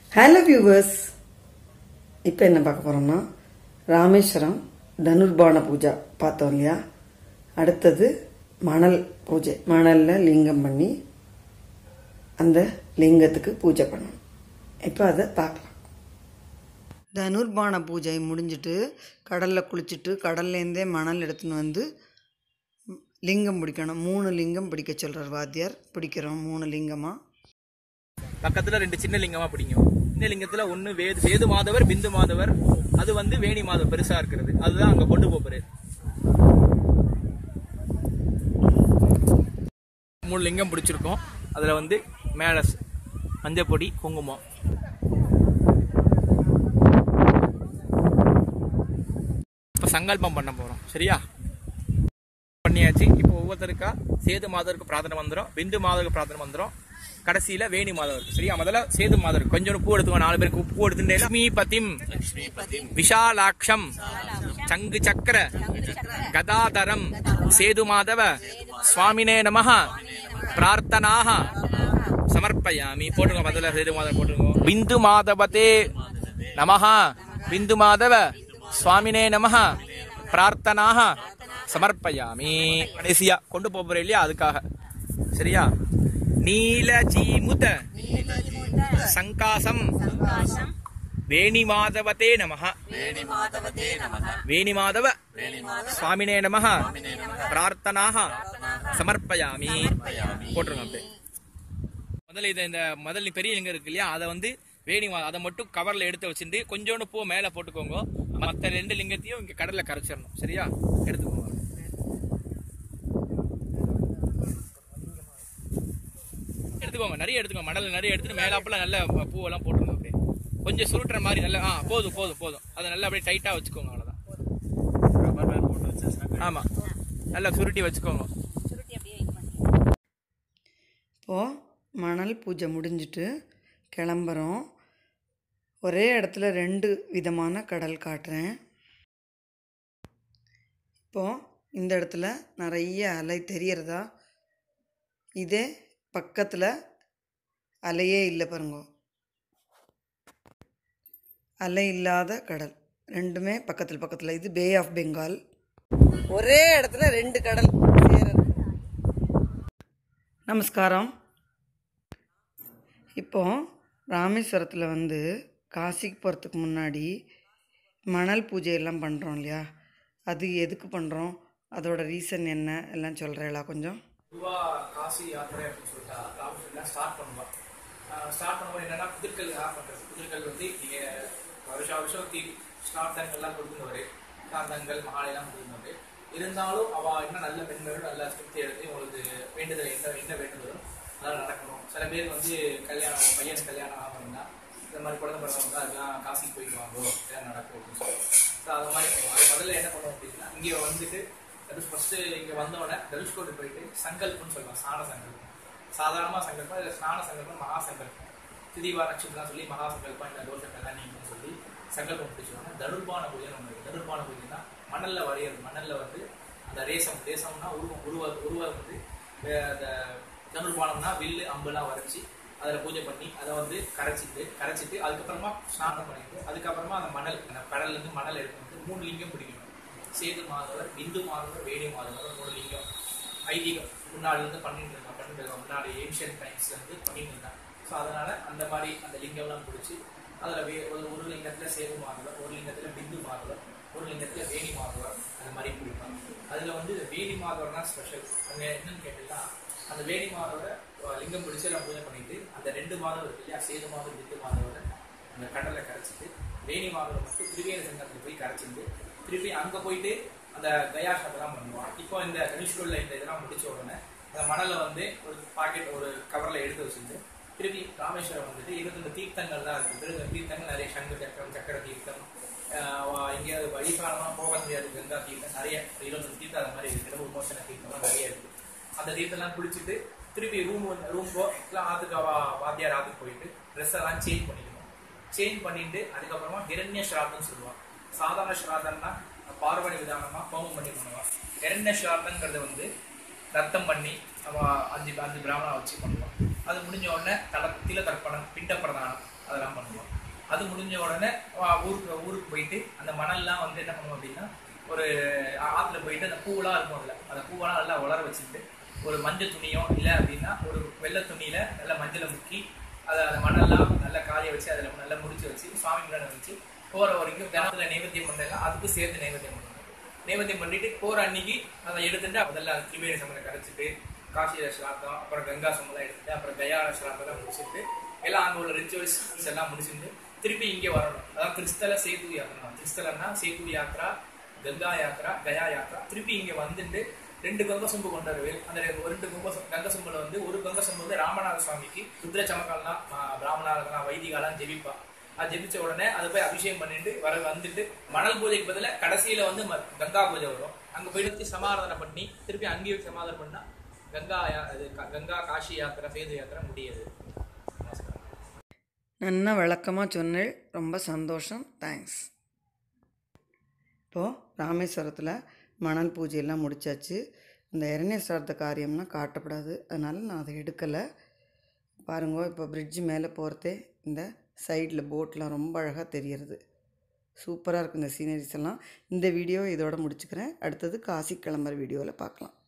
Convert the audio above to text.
Hello viewers இப்போ என்ன பார்க்க போறோம்னா ராமேஸ்வரம் தனுர்பான பூஜா பார்த்தோம் இல்லையா அடுத்தது மணல் பூஜை மணலில் லிங்கம் பண்ணி அந்த லிங்கத்துக்கு பூஜை பண்ணணும் இப்போ அதை பார்க்கலாம் தனுர்பான பூஜை முடிஞ்சிட்டு கடலில் குளிச்சுட்டு கடல்லேருந்தே மணல் எடுத்துன்னு வந்து லிங்கம் பிடிக்கணும் மூணு லிங்கம் பிடிக்க சொல்கிறார் வாத்தியார் பிடிக்கிறோம் மூணு லிங்கமாக பக்கத்துல ரெண்டு சின்ன லிங்கமா பிடிக்கும் சின்ன லிங்கத்துல ஒண்ணு வேது சேது மாதவர் பிந்து மாதவர் அது வந்து வேணி மாதவர் பெருசா இருக்கிறது அதுதான் அங்க கொண்டு போறாரு மூணு லிங்கம் பிடிச்சிருக்கோம் அதுல வந்து மேல ஸ்- மஞ்சப்பொடி குங்குமம் இப்ப சங்கல்பம் பண்ண போறோம் சரியா பண்ணியாச்சு இப்போ ஒவ்வொருத்தருக்கா சேது மாதருக்கு பிரார்த்தனை மந்திரம் பிந்து மாதருக்கு பிரார்த்தனை மந்திரம் கடைசியில வேணி மாதவருக்கு சரியா முதல்ல சேது மாதருக்கு கொஞ்சம் பூ எடுத்துக்கோ நாலு பேருக்கு பூ எடுத்துட்டே லட்சுமி பதிம் விஷாலாட்சம் சங்கு சக்கர கதாதரம் சேது மாதவ சுவாமினே நமஹ பிரார்த்தனாக சமர்ப்பயாமி போட்டுங்க முதல்ல சேது மாதவ போட்டுங்க பிந்து மாதவதே நமஹ பிந்து மாதவ சுவாமினே நமஹ பிரார்த்தனாக சமர்ப்பயாமி கடைசியா கொண்டு போக போறேன் இல்லையா அதுக்காக சரியா நீலஜீமுத சங்காசம் வேணிமாதவதே நமஹ வேணிமாதவ சுவாமினே நமஹ பிரார்த்தனாக சமர்ப்பயாமி போட்டுருங்க அப்படியே முதல்ல இது இந்த முதல்ல பெரிய லிங்கம் இருக்கு இல்லையா அதை வந்து வேணி மா- அதை மட்டும் கவர்ல எடுத்து வச்சுட்டு கொஞ்சோண்டு பூ மேல போட்டுக்கோங்க மத்த ரெண்டு லிங்கத்தையும் இங்க கடல்ல கரைச்சிடணும் சரியா எடுத்துக்கோங்க எடுத்துக்கோங்க நிறைய எடுத்துக்கோங்க மணல் நிறைய எடுத்துட்டு மேலாப்புல நல்ல பூவெல்லாம் போட்டுருங்க அப்படியே கொஞ்சம் சுருட்டுற மாதிரி நல்லா ஆ போதும் போதும் போதும் அதை நல்லா அப்படியே டைட்டா வச்சுக்கோங்க அவ்வளவுதான் ஆமா நல்லா சுருட்டி வச்சுக்கோங்க இப்போது மணல் பூஜை முடிஞ்சிட்டு கிளம்புறோம் ஒரே இடத்துல ரெண்டு விதமான கடல் காட்டுறேன் இப்போது இந்த இடத்துல நிறைய அலை தெரியறதா இதே பக்கத்தில் அலையே இல்லை பாருங்க அலை இல்லாத கடல் ரெண்டுமே பக்கத்தில் பக்கத்தில் இது பே ஆஃப் பெங்கால் ஒரே இடத்துல ரெண்டு கடல் சேருது நமஸ்காரம் இப்போ ராமேஸ்வரத்தில் வந்து காசிக்கு போகிறதுக்கு முன்னாடி மணல் பூஜையெல்லாம் பண்ணுறோம் இல்லையா அது எதுக்கு பண்ணுறோம் அதோட ரீசன் என்ன எல்லாம் சொல்கிறீங்களா கொஞ்சம் ரூபா காசி யாத்திரை அப்படின்னு சொல்லிட்டு ராமகிருஷ்ணன் ஸ்டார்ட் பண்ணுவோம் ஸ்டார்ட் பண்ணும்போது என்னன்னா புதிர்கல் ஆஃப் பண்றது புதிர்கல் வந்து நீங்க வருஷா வருஷம் தீ ஸ்டார்டங்கள்லாம் கொடுக்குறவரு ஸ்டார்டங்கள் மகாலெல்லாம் கொடுக்குறவரு இருந்தாலும் அவ என்ன நல்ல பெண்கள் நல்ல ஸ்கிருப்தி எடுத்து உங்களுக்கு வேண்டுதல் என்ன என்ன வேண்டுதலோ அதெல்லாம் நடக்கணும் சில பேர் வந்து கல்யாணம் பையனுக்கு கல்யாணம் ஆகணும்னா இந்த மாதிரி குழந்தை பிறந்தவங்க அதெல்லாம் காசிக்கு போயிட்டு வாங்கோ இதெல்லாம் நடக்கும் அப்படின்னு சொல்லி ஸோ அது மாதிரி பண்ணுவோம். அது முதல்ல என்ன பண்ணுவோம் அப்படின்னா இங்கே வந்துட்டு ஃபர்ஸ்ட் இங்க வந்தோடனே தனுஷ்கோடி போயிட்டு சங்கல்பம்னு சொல்லுவாங்க ஸ்நான சங்கல்பம் சாதாரணமா சங்கல்பம் இல்ல ஸ்நான சங்கல்பம் மகா சங்கல்பம் திதிவா நட்சத்திரம் சொல்லி மகா சங்கல்பம் இந்த தோஷங்கள்லாம் நீங்கன்னு சொல்லி சங்கல்பம் முடிச்சுவாங்க தனுர்பான பூஜை ஒன்று இருக்கு தனுர்பான பூஜைனா மணல்ல வரையிறது மணல்ல வந்து அந்த ரேசம் ரேசம்னா உருவம் உருவ உருவம் வந்து வே- அந்த தனுர்பானம்னா வில்லு அம்புலாம் வரைச்சி அதுல பூஜை பண்ணி அதை வந்து கரைச்சிட்டு கரைச்சிட்டு அதுக்கப்புறமா ஸ்நானம் பண்ணிட்டு அதுக்கப்புறமா அந்த மணல் அந்த கடல்ல இருந்து மணல் எடுத்து வந்து மூணு லிங்கம் பிடிக்கணும் சேது மாதவர் பிந்து மாதவர் வேணி மாதவர் மூணு லிங்கம் ஐதீகம் முன்னாடி இருந்து பண்ணிட்டு இருக்காங்க பண்ணிட்டு இருக்காங்க முன்னாடி ஏன்ஷியன் டைம்ஸ்ல இருந்து பண்ணிட்டு இருந்தாங்க ஸோ அதனால அந்த மாதிரி அந்த லிங்கம்லாம் பிடிச்சி அதுல வே ஒரு ஒரு லிங்கத்துல சேது மாதவர் ஒரு லிங்கத்துல பிந்து மாதவர் ஒரு லிங்கத்துல வேணி மாதவர் அந்த மாதிரி பிடிப்பாங்க அதுல வந்து வேணி மாதவர் தான் ஸ்பெஷல் அங்க என்னன்னு கேட்டீங்கன்னா அந்த வேணி மாதவரை அஹ், லிங்கம் பிடிச்சி எல்லாம் பூஜை பண்ணிட்டு அந்த ரெண்டு மாதம் இருக்கு இல்லையா சேது மாதம் பிந்து மாதவரை அந்த கடலை கரைச்சிட்டு வேணி மாதவரை மட்டும் திரிவேணி சங்கத்தில் போய் கரைச்சிட்டு திருப்பி அங்க போயிட்டு அந்த கயாஷத்தெல்லாம் பண்ணுவான் இப்போ இந்த தனுஷ்கோல்ல இந்த இதெல்லாம் முடிச்ச உடனே அந்த மணலை வந்து ஒரு பாக்கெட் ஒரு கவர்ல எடுத்து வச்சுட்டு திருப்பி ராமேஸ்வரம் வந்துட்டு இருபத்தொன்று தீர்த்தங்கள் தான் இருக்கு இருபத்தொன்று தீர்த்தங்கள் நிறைய சங்கு சக்கரம் சக்கர தீர்த்தம் ஆஹ் இங்க வழிகாலமாக போக முடியாது கங்கா தீர்த்தம் நிறைய இருபத்தொன்று தீர்த்தம் அது மாதிரி இருக்கு விமோசன தீர்த்தம்லாம் நிறைய இருக்கு அந்த தீர்த்தம்லாம் குளிச்சுட்டு திருப்பி ரூம் ரூம் போ இல்லை ஆத்துக்கு வா- வாத்தியார் ஆத்துக்கு போயிட்டு ட்ரெஸ் எல்லாம் சேஞ்ச் பண்ணிக்கணும் சேஞ்ச் பண்ணிட்டு அதுக்கப்புறமா ஹிரண்ய ஸ்ராத்தம் சொல்லுவான் சாதாரண ஸ்ராதம்னா பார்வணி விதானமா ஹோமம் பண்ணி பண்ணுவான் ஹிரண்ய ஸ்ராத்தங்கிறது வந்து ரத்தம் பண்ணி அவ அஞ்சு அஞ்சு பிராமணா வச்சு பண்ணுவான் அது முடிஞ்ச உடனே தல தில தர்ப்பணம் பிண்ட பிரதானம் அதெல்லாம் பண்ணுவோம் அது முடிஞ்ச உடனே வா- ஊருக்கு ஊருக்கு போயிட்டு அந்த மணல்லாம் வந்து என்ன பண்ணுவோம் அப்படின்னா ஒரு ஆ- ஆத்துல போயிட்டு அந்த பூவெல்லாம் இருக்கும் அதுல அந்த பூவெல்லாம் நல்லா உலர வச்சுட்டு ஒரு மஞ்சள் துணியோ இல்லை அப்படின்னா ஒரு வெள்ளை துணியில நல்லா மஞ்சளை முக்கி அதை அந்த மணல்லாம் நல்லா காய வச்சு அதில் நல்லா முடிச்சு வச்சு சுவாமி முன்னாடி வச்சு போற வரைக்கும் தினத்துல நைவேத்தியம் பண்ணலாம் அதுக்கும் சேர்த்து நைவேத்தியம் பண்ணுவாங்க நைவேத்தியம் பண்ணிட்டு போற அன்னைக்கு அதை எடுத்துட்டு அதெல்லாம் திரிவேணி சமலை கரைச்சிட்டு காசியில ஸ்ராத்தம் அப்புறம் கங்கா சமலாம் எடுத்துட்டு அப்புறம் கயால ஸ்ராத்தம் முடிச்சுட்டு எல்லாம் அங்க உள்ள ரிச்சுவல்ஸ் எல்லாம் முடிச்சுட்டு திருப்பி இங்கே வரணும் அதான் கிறிஸ்தல சேது யாத்திரா கிறிஸ்தலன்னா சேது யாத்ரா கங்கா யாத்ரா கயா யாத்ரா திருப்பி இங்க வந்துட்டு ரெண்டு கங்க சொம்பு கொண்டு வருவேன் அந்த ரெண்டு- ஒரு ரெண்டு கங்க சொ- கங்க சொம்புல வந்து ஒரு கங்க சொம்பு வந்து ராமநாத சுவாமிக்கு ருத்ர சமக்காலாம் பிராமணாலாம் வைதிகாலாம் ஜெபிப்பா அது ஜெபிச்ச உடனே அதை போய் அபிஷேகம் பண்ணிட்டு வர வந்துட்டு மணல் பூஜைக்கு பதிலா கடைசியில வந்து ம- கங்கா பூஜை வரும் அங்க போயிட்டு சமாதான பண்ணி திருப்பி அங்கேயும் சமாதானம் பண்ணா கங்கா யா- இது க- கங்கா காஷி யாத்திரை சேது யாத்திரை முடியாது நமஸ்காரம் நன்னா விளக்கமாக சொன்னேன் ரொம்ப சந்தோஷம் தேங்க்ஸ் இப்போது ராமேஸ்வரத்தில் மணல் பூஜையெல்லாம் முடிச்சாச்சு இந்த இரண்யசார்த்த காரியம்லாம் காட்டப்படாது அதனால் நான் அதை எடுக்கலை பாருங்க இப்போ பிரிட்ஜு மேலே போகிறதே இந்த சைடில் போட்லாம் ரொம்ப அழகாக தெரியறது சூப்பராக இருக்குது இந்த சீனரிஸ் எல்லாம் இந்த வீடியோ இதோட முடிச்சுக்கிறேன் அடுத்தது காசி கிளம்புற வீடியோவில் பார்க்கலாம்